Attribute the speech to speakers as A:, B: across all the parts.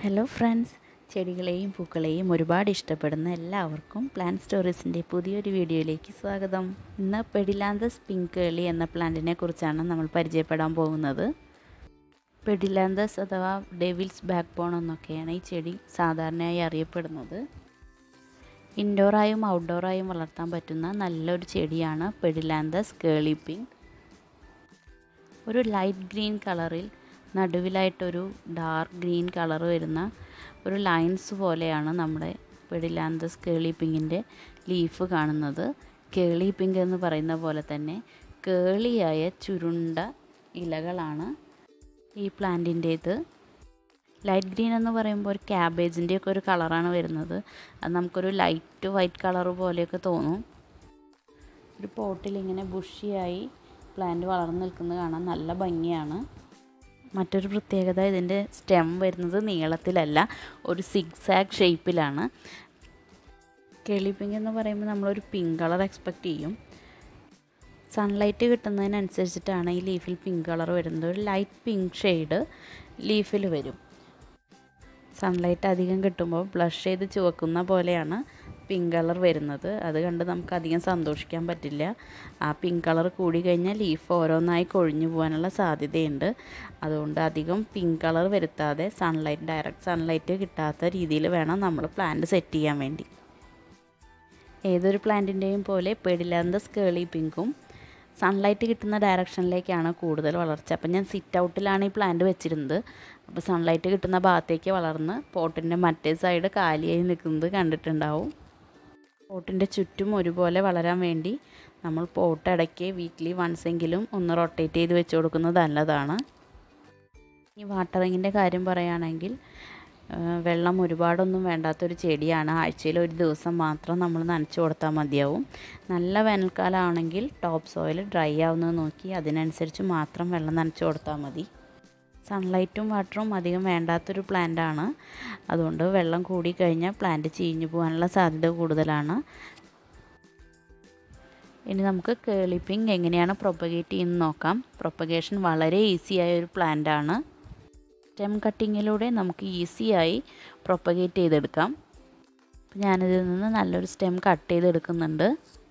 A: hello friends ചെടികളെയും പൂക്കളെയും ഒരുപാട് ഇഷ്ടപ്പെടുന്ന എല്ലാവർക്കും പ്ലാന്റ് സ്റ്റോറീസിൻ്റെ പുതിയൊരു വീഡിയോയിലേക്ക് സ്വാഗതം ഇന്ന് പെഡിലാന്തസ് പിങ്ക് കേളി എന്ന പ്ലാന്റിനെ കുറിച്ചാണ് നമ്മൾ പരിചയപ്പെടാൻ പോകുന്നത് പെഡിലാന്തസ് അഥവാ ഡെവിൽസ് ബാക്ക് ബോൺ എന്നൊക്കെയാണ് ഈ ചെടി സാധാരണയായി അറിയപ്പെടുന്നത് ഇൻഡോറായും ഔട്ട്ഡോറായും വളർത്താൻ പറ്റുന്ന നല്ലൊരു ചെടിയാണ് പെഡിലാന്തസ് കേളി പിങ്ക് ഒരു ലൈറ്റ് ഗ്രീൻ കളറിൽ നടുവിലായിട്ടൊരു ഡാർക്ക് ഗ്രീൻ കളർ വരുന്ന ഒരു ലൈൻസ് പോലെയാണ് നമ്മുടെ പെഡിലാന്തസ് കേളി പിങ്കിൻ്റെ ലീഫ് കാണുന്നത് കേളി പിങ്ക് എന്ന് പറയുന്ന പോലെ തന്നെ കേളിയായ ചുരുണ്ട ഇലകളാണ് ഈ പ്ലാന്റിൻ്റേത് ലൈറ്റ് ഗ്രീൻ എന്ന് പറയുമ്പോൾ ഒരു ക്യാബേജിൻ്റെ ഒക്കെ ഒരു കളറാണ് വരുന്നത് അത് നമുക്കൊരു ലൈറ്റ് വൈറ്റ് കളർ പോലെയൊക്കെ തോന്നും ഒരു പോട്ടിൽ ഇങ്ങനെ ബുഷിയായി പ്ലാന്റ് വളർന്നു നിൽക്കുന്നത് കാണാൻ നല്ല ഭംഗിയാണ് മറ്റൊരു പ്രത്യേകത ഇതിൻ്റെ സ്റ്റെം വരുന്നത് നീളത്തിലല്ല ഒരു സിക്സാഗ് ഷേപ്പിലാണ് കേളി പിങ്ക് എന്ന് പറയുമ്പോൾ നമ്മളൊരു പിങ്ക് കളർ എക്സ്പെക്റ്റ് ചെയ്യും സൺലൈറ്റ് കിട്ടുന്നതിനനുസരിച്ചിട്ടാണ് ഈ ലീഫിൽ പിങ്ക് കളർ വരുന്നത് ഒരു ലൈറ്റ് പിങ്ക് ഷെയ്ഡ് ലീഫിൽ വരും സൺലൈറ്റ് അധികം കിട്ടുമ്പോൾ ബ്ലഷ് ചെയ്ത് ചുവക്കുന്ന പോലെയാണ് പിങ്ക് കളർ വരുന്നത് അത് കണ്ട് നമുക്ക് അധികം സന്തോഷിക്കാൻ പറ്റില്ല ആ പിങ്ക് കളർ കൂടി കഴിഞ്ഞാൽ ലീഫ് ഓരോന്നായി കൊഴിഞ്ഞു പോകാനുള്ള സാധ്യതയുണ്ട് അതുകൊണ്ട് അധികം പിങ്ക് കളർ വരുത്താതെ സൺലൈറ്റ് ഡയറക്റ്റ് സൺലൈറ്റ് കിട്ടാത്ത രീതിയിൽ വേണം നമ്മൾ പ്ലാന്റ് സെറ്റ് ചെയ്യാൻ വേണ്ടി ഏതൊരു പ്ലാന്റിൻ്റെയും പോലെ പെഡിലാന്തസ് കേളി പിങ്കും സൺലൈറ്റ് കിട്ടുന്ന ഡയറക്ഷനിലേക്കാണ് കൂടുതൽ വളർച്ച അപ്പം ഞാൻ സിറ്റ് ഔട്ടിലാണ് ഈ പ്ലാന്റ് വെച്ചിരുന്നത് അപ്പോൾ സൺലൈറ്റ് കിട്ടുന്ന ഭാഗത്തേക്ക് വളർന്ന് പോട്ടിൻ്റെ മറ്റേ സൈഡ് കാലിയായി നിൽക്കുന്നത് കണ്ടിട്ടുണ്ടാവും പോട്ടിൻ്റെ ചുറ്റും ഒരുപോലെ വളരാൻ വേണ്ടി നമ്മൾ പോട്ട് ഇടയ്ക്ക് വീക്ക്ലി വൺസ് എങ്കിലും ഒന്ന് റൊട്ടേറ്റ് ചെയ്ത് വെച്ച് കൊടുക്കുന്നത് നല്ലതാണ് ഈ വാട്ടറിങ്ങിൻ്റെ കാര്യം പറയുകയാണെങ്കിൽ വെള്ളം ഒരുപാടൊന്നും വേണ്ടാത്തൊരു ചെടിയാണ് ആഴ്ചയിൽ ഒരു ദിവസം മാത്രം നമ്മൾ നനച്ചു കൊടുത്താൽ മതിയാവും നല്ല വേനൽക്കാലമാണെങ്കിൽ ടോപ്പ് സോയിൽ ഡ്രൈ ആവുന്നത് നോക്കി അതിനനുസരിച്ച് മാത്രം വെള്ളം നനച്ചു കൊടുത്താൽ മതി സൺലൈറ്റും വാട്ടറും അധികം വേണ്ടാത്തൊരു പ്ലാന്റാണ് അതുകൊണ്ട് വെള്ളം കൂടി കഴിഞ്ഞാൽ പ്ലാന്റ് ചീഞ്ഞു പോകാനുള്ള സാധ്യത കൂടുതലാണ് ഇനി നമുക്ക് കേളിപ്പിങ് എങ്ങനെയാണ് പ്രൊപ്പഗേറ്റ് ചെയ്യുന്നത് നോക്കാം പ്രൊപ്പഗേഷൻ വളരെ ഈസിയായ ഒരു പ്ലാന്റാണ് സ്റ്റെം കട്ടിങ്ങിലൂടെ നമുക്ക് ഈസിയായി പ്രൊപ്പഗേറ്റ് ചെയ്തെടുക്കാം അപ്പോൾ ഞാനിതിൽ നിന്ന് നല്ലൊരു സ്റ്റെം കട്ട് ചെയ്തെടുക്കുന്നുണ്ട്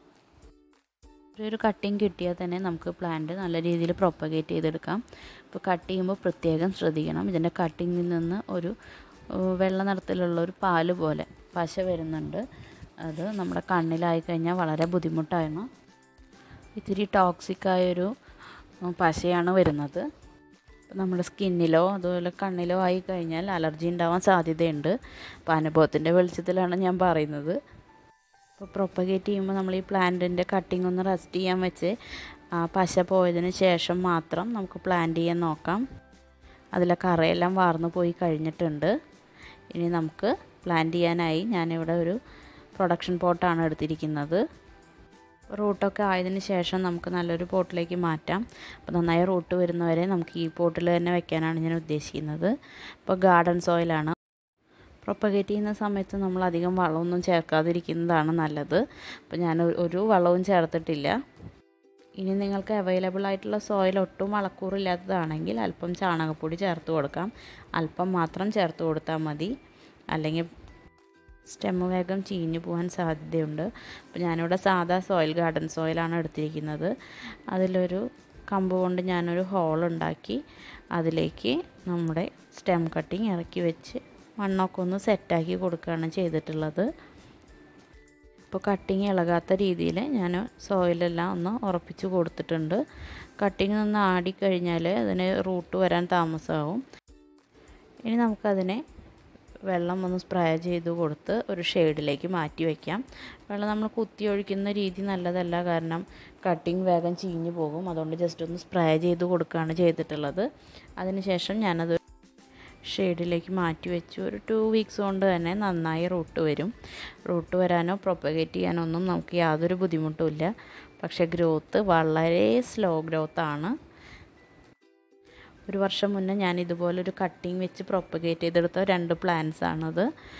A: ഒരു കട്ടിങ് കിട്ടിയാൽ തന്നെ നമുക്ക് പ്ലാന്റ് നല്ല രീതിയിൽ പ്രൊപ്പഗേറ്റ് ചെയ്തെടുക്കാം ഇപ്പോൾ കട്ട് ചെയ്യുമ്പോൾ പ്രത്യേകം ശ്രദ്ധിക്കണം ഇതിൻ്റെ കട്ടിങ്ങിൽ നിന്ന് ഒരു വെള്ള നിറത്തിലുള്ള ഒരു പാല് പോലെ പശ വരുന്നുണ്ട് അത് നമ്മുടെ കണ്ണിലായി കഴിഞ്ഞാൽ വളരെ ബുദ്ധിമുട്ടാണ് ഇത്തിരി ടോക്സിക്കായൊരു പശയാണ് വരുന്നത് നമ്മുടെ സ്കിന്നിലോ അതുപോലെ കണ്ണിലോ ആയി കഴിഞ്ഞാൽ അലർജി ഉണ്ടാവാൻ സാധ്യതയുണ്ട് അപ്പോൾ അനുഭവത്തിൻ്റെ വെളിച്ചത്തിലാണ് ഞാൻ പറയുന്നത് അപ്പോൾ പ്രൊപ്പഗേറ്റ് ചെയ്യുമ്പോൾ നമ്മൾ ഈ പ്ലാന്റിൻ്റെ കട്ടിംഗ് ഒന്ന് റെസ്റ്റ് ചെയ്യാൻ വെച്ച് ആ പശ പോയതിന് ശേഷം മാത്രം നമുക്ക് പ്ലാന്റ് ചെയ്യാൻ നോക്കാം അതിലെ കറയെല്ലാം വാർന്നു പോയി കഴിഞ്ഞിട്ടുണ്ട് ഇനി നമുക്ക് പ്ലാന്റ് ചെയ്യാനായി ഞാനിവിടെ ഒരു പ്രൊഡക്ഷൻ പോട്ടാണ് എടുത്തിരിക്കുന്നത് റൂട്ടൊക്കെ ആയതിന് ശേഷം നമുക്ക് നല്ലൊരു പോട്ടിലേക്ക് മാറ്റാം അപ്പോൾ നന്നായി റൂട്ട് വരുന്നവരെ നമുക്ക് ഈ പോട്ടിൽ തന്നെ വെക്കാനാണ് ഞാൻ ഉദ്ദേശിക്കുന്നത് ഇപ്പോൾ ഗാർഡൻ സോയിലാണ് പ്രൊപ്പഗേറ്റ് ചെയ്യുന്ന സമയത്ത് നമ്മൾ അധികം വളമൊന്നും ചേർക്കാതിരിക്കുന്നതാണ് നല്ലത് അപ്പോൾ ഞാൻ ഒരു വളവും ചേർത്തിട്ടില്ല ഇനി നിങ്ങൾക്ക് അവൈലബിൾ ആയിട്ടുള്ള സോയിൽ ഒട്ടും വളക്കൂറില്ലാത്തതാണെങ്കിൽ അല്പം ചാണകപ്പൊടി ചേർത്ത് കൊടുക്കാം അല്പം മാത്രം ചേർത്ത് കൊടുത്താൽ മതി അല്ലെങ്കിൽ സ്റ്റെമ്മ് വേഗം ചീഞ്ഞു പോകാൻ സാധ്യതയുണ്ട് അപ്പോൾ ഞാനിവിടെ സാധാ സോയിൽ ഗാർഡൻ സോയിലാണ് എടുത്തിരിക്കുന്നത് അതിലൊരു കമ്പ് കൊണ്ട് ഞാനൊരു ഹോൾ ഉണ്ടാക്കി അതിലേക്ക് നമ്മുടെ സ്റ്റെം കട്ടിങ് ഇറക്കി വെച്ച് മണ്ണൊക്കെ ഒന്ന് സെറ്റാക്കി കൊടുക്കുകയാണ് ചെയ്തിട്ടുള്ളത് ഇപ്പോൾ കട്ടിങ് ഇളകാത്ത രീതിയിൽ ഞാൻ സോയിലെല്ലാം ഒന്ന് ഉറപ്പിച്ച് കൊടുത്തിട്ടുണ്ട് കട്ടിങ് നിന്ന് ആടിക്കഴിഞ്ഞാൽ അതിന് റൂട്ട് വരാൻ താമസമാവും ഇനി നമുക്കതിനെ വെള്ളം ഒന്ന് സ്പ്രേ ചെയ്ത് കൊടുത്ത് ഒരു ഷെയ്ഡിലേക്ക് മാറ്റി വയ്ക്കാം വെള്ളം നമ്മൾ കുത്തി ഒഴിക്കുന്ന രീതി നല്ലതല്ല കാരണം കട്ടിങ് വേഗം ചീഞ്ഞു പോകും അതുകൊണ്ട് ജസ്റ്റ് ഒന്ന് സ്പ്രേ ചെയ്ത് കൊടുക്കുകയാണ് ചെയ്തിട്ടുള്ളത് അതിനുശേഷം ഞാനത് ഷെയ്ഡിലേക്ക് മാറ്റി വെച്ചു ഒരു ടു വീക്സ് കൊണ്ട് തന്നെ നന്നായി റൂട്ട് വരും റൂട്ട് വരാനോ പ്രൊപ്പഗേറ്റ് ചെയ്യാനോ ഒന്നും നമുക്ക് യാതൊരു ബുദ്ധിമുട്ടുമില്ല പക്ഷേ ഗ്രോത്ത് വളരെ സ്ലോ ഗ്രോത്താണ് ഒരു വർഷം മുന്നേ ഞാൻ ഇതുപോലൊരു കട്ടിങ് വെച്ച് പ്രൊപ്പഗേറ്റ് ചെയ്തെടുത്ത രണ്ട് പ്ലാന്റ്സ് ആണത്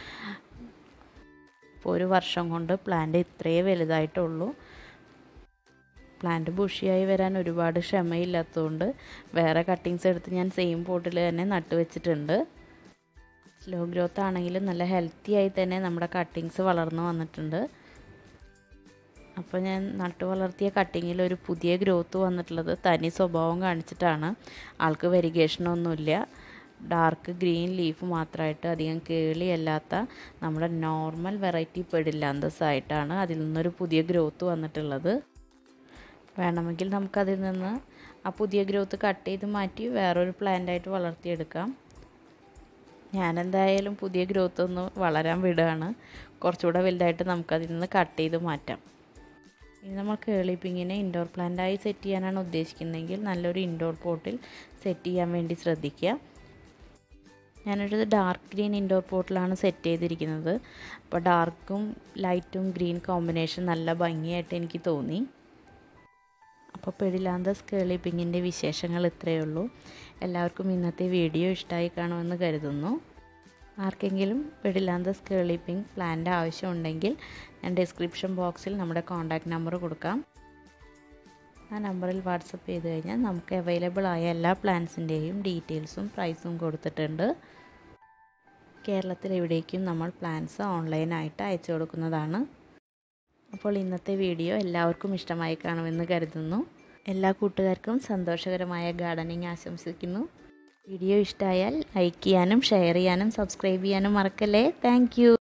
A: അപ്പോൾ ഒരു വർഷം കൊണ്ട് പ്ലാന്റ് ഇത്രയേ വലുതായിട്ടുള്ളൂ പ്ലാന്റ് ബുഷിയായി വരാൻ ഒരുപാട് ക്ഷമയില്ലാത്തതുകൊണ്ട് വേറെ കട്ടിങ്സ് എടുത്ത് ഞാൻ സെയിം പോട്ടിൽ തന്നെ നട്ടു വെച്ചിട്ടുണ്ട് സ്ലോ ഗ്രോത്ത് ആണെങ്കിലും നല്ല ഹെൽത്തി ആയി തന്നെ നമ്മുടെ കട്ടിങ്സ് വളർന്നു വന്നിട്ടുണ്ട് അപ്പോൾ ഞാൻ നട്ടു വളർത്തിയ കട്ടിങ്ങിൽ ഒരു പുതിയ ഗ്രോത്ത് വന്നിട്ടുള്ളത് തനി സ്വഭാവം കാണിച്ചിട്ടാണ് ആൾക്ക് വെരിഗേഷനൊന്നുമില്ല ഡാർക്ക് ഗ്രീൻ ലീഫ് മാത്രമായിട്ട് അധികം കേളിയല്ലാത്ത നമ്മുടെ നോർമൽ വെറൈറ്റി പെടില്ലാന്തസ് ആയിട്ടാണ് അതിൽ നിന്നൊരു പുതിയ ഗ്രോത്ത് വന്നിട്ടുള്ളത് വേണമെങ്കിൽ നമുക്കതിൽ നിന്ന് ആ പുതിയ ഗ്രോത്ത് കട്ട് ചെയ്ത് മാറ്റി വേറൊരു പ്ലാന്റായിട്ട് വളർത്തിയെടുക്കാം ഞാനെന്തായാലും പുതിയ ഗ്രോത്ത് ഒന്ന് വളരാൻ വിടുകയാണ് കുറച്ചുകൂടെ വലുതായിട്ട് നമുക്കതിൽ നിന്ന് കട്ട് ചെയ്ത് മാറ്റാം ഇനി നമ്മൾ കേളിപ്പിങ്ങിനെ ഇൻഡോർ പ്ലാന്റായി സെറ്റ് ചെയ്യാനാണ് ഉദ്ദേശിക്കുന്നതെങ്കിൽ നല്ലൊരു ഇൻഡോർ പോട്ടിൽ സെറ്റ് ചെയ്യാൻ വേണ്ടി ശ്രദ്ധിക്കുക ഞാനൊരു ഡാർക്ക് ഗ്രീൻ ഇൻഡോർ പോട്ടിലാണ് സെറ്റ് ചെയ്തിരിക്കുന്നത് അപ്പോൾ ഡാർക്കും ലൈറ്റും ഗ്രീൻ കോമ്പിനേഷൻ നല്ല ഭംഗിയായിട്ട് എനിക്ക് തോന്നി അപ്പോൾ പെടിലാന്തസ് കേളിപ്പിങ്ങിൻ്റെ വിശേഷങ്ങൾ ഇത്രയേ ഉള്ളൂ എല്ലാവർക്കും ഇന്നത്തെ വീഡിയോ ഇഷ്ടമായി കാണുമെന്ന് കരുതുന്നു ആർക്കെങ്കിലും പെടിലാന്തസ് കേളിപ്പിംഗ് പ്ലാൻ്റെ ആവശ്യമുണ്ടെങ്കിൽ ഞാൻ ഡിസ്ക്രിപ്ഷൻ ബോക്സിൽ നമ്മുടെ കോൺടാക്റ്റ് നമ്പർ കൊടുക്കാം ആ നമ്പറിൽ വാട്സപ്പ് ചെയ്ത് കഴിഞ്ഞാൽ നമുക്ക് അവൈലബിൾ ആയ എല്ലാ പ്ലാൻസിൻ്റെയും ഡീറ്റെയിൽസും പ്രൈസും കൊടുത്തിട്ടുണ്ട് കേരളത്തിൽ എവിടേക്കും നമ്മൾ പ്ലാൻസ് ഓൺലൈനായിട്ട് അയച്ചു കൊടുക്കുന്നതാണ് അപ്പോൾ ഇന്നത്തെ വീഡിയോ എല്ലാവർക്കും ഇഷ്ടമായി കാണുമെന്ന് കരുതുന്നു എല്ലാ കൂട്ടുകാർക്കും സന്തോഷകരമായ ഗാർഡനിങ് ആശംസിക്കുന്നു വീഡിയോ ഇഷ്ടമായാൽ ലൈക്ക് ചെയ്യാനും ഷെയർ ചെയ്യാനും സബ്സ്ക്രൈബ് ചെയ്യാനും മറക്കല്ലേ താങ്ക്